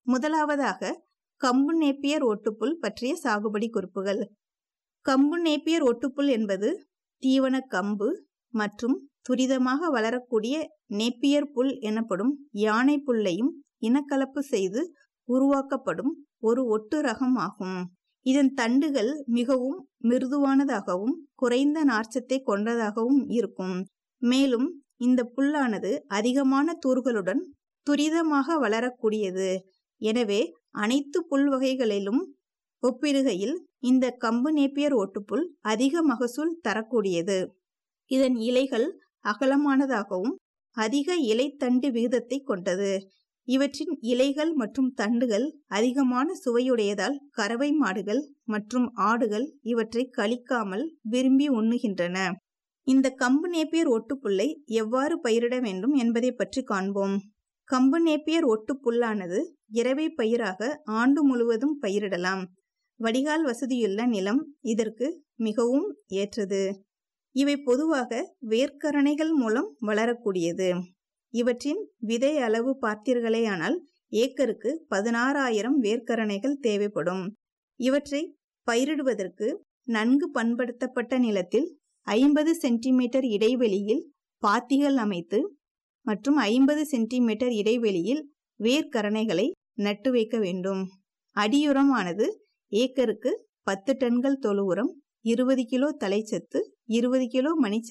முதலாவதாக கம்பு நேப்பியர் ஓட்டுப்புல் பற்றிய சாகுபடி குறிப்புகள் கம்பு நேப்பியர் ஓட்டுப்புல் என்பது தீவன கம்பு மற்றும் துரிதமாக வளரக்கூடிய நேப்பியர் புல் எனப்படும் யானை புல்லையும் இனக்கலப்பு செய்து உருவாக்கப்படும் ஒரு ஒட்டு ரகம் ஆகும் இதன் தண்டுகள் மிகவும் மிருதுவானதாகவும் குறைந்த நார்ச்சத்தை கொண்டதாகவும் இருக்கும் மேலும் இந்த புல்லானது அதிகமான தூர்களுடன் துரிதமாக வளரக்கூடியது எனவே அனைத்து புல் வகைகளிலும் ஒப்பிடுகையில் இந்த கம்பு நேப்பியர் ஓட்டுப்புல் அதிக மகசூல் தரக்கூடியது இதன் இலைகள் அகலமானதாகவும் அதிக இலைத்தண்டு விகிதத்தை கொண்டது இவற்றின் இலைகள் மற்றும் தண்டுகள் அதிகமான சுவையுடையதால் கறவை மாடுகள் மற்றும் ஆடுகள் இவற்றை கழிக்காமல் விரும்பி உண்ணுகின்றன இந்த கம்பு நேப்பியர் ஒட்டுப்புல்லை எவ்வாறு பயிரிட வேண்டும் என்பதை பற்றி காண்போம் கம்பு நேப்பியர் ஒட்டுப்புல்லானது இரவை பயிராக ஆண்டு முழுவதும் பயிரிடலாம் வடிகால் வசதியுள்ள நிலம் இதற்கு மிகவும் ஏற்றது இவை பொதுவாக வேர்க்கரணைகள் மூலம் வளரக்கூடியது இவற்றின் விதை அளவு பார்த்தீர்களேயானால் ஏக்கருக்கு பதினாறாயிரம் வேர்க்கரணைகள் தேவைப்படும் இவற்றை பயிரிடுவதற்கு நன்கு பண்படுத்தப்பட்ட நிலத்தில் ஐம்பது சென்டிமீட்டர் இடைவெளியில் பாத்திகள் அமைத்து மற்றும் ஐம்பது சென்டிமீட்டர் இடைவெளியில் வேர்க்கரணைகளை நட்டு வைக்க வேண்டும் அடியுரமானது ஏக்கருக்கு பத்து டன்கள் தொழு உரம் இருபது கிலோ தலைச்சத்து இருபது கிலோ மணிச்சத்து